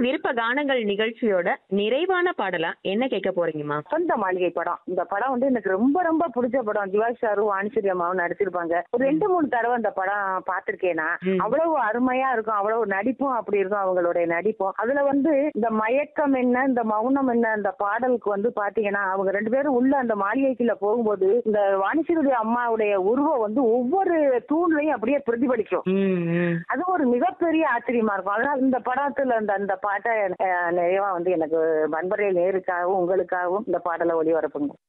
விருப்ப கானங்கள் நிகழ்ச்சியோட நிறைவான பாடலா என்ன கேட்க போறீங்கம்மா சொந்த மாளிகை படம் இந்த படம் வந்து எனக்கு ரொம்ப ரொம்ப பிடிச்ச படம் ஜிவாஜி சாரும் வாணிஸ்வரி அம்மாவும் நடிச்சிருப்பாங்க ஒரு ரெண்டு மூணு தடவை அந்த படம் பார்த்திருக்கேன் நான் ம். அவ்வளவு அருமையா இருக்கும் அவ்வளவு நடிப்பும் அப்படி இருக்கும் அவங்களுடைய நடிப்பும் அதுல வந்து இந்த மயக்கம் என்ன இந்த மௌனம் என்ன அந்த பாடலுக்கு வந்து பாத்தீங்கன்னா அவங்க ரெண்டு பேரும் உள்ள அந்த மாளிகைக்குள்ள போகும்போது இந்த வாணிஸ்வரி அம்மாவுடைய உருவம் வந்து ஒவ்வொரு தூண்லையும் அப்படியே பிரதிபலிக்கும் ம், ம். அது ஒரு மிகப்பெரிய ஆச்சரியமா இருக்கும் அதனால இந்த படத்துல அந்த அந்த பாட்டை அஹ், நிறைவா வந்து எனக்கு பண்பரை நேருக்காகவும் உங்களுக்காகவும் இந்த பாடலை ஒளிபரப்புங்க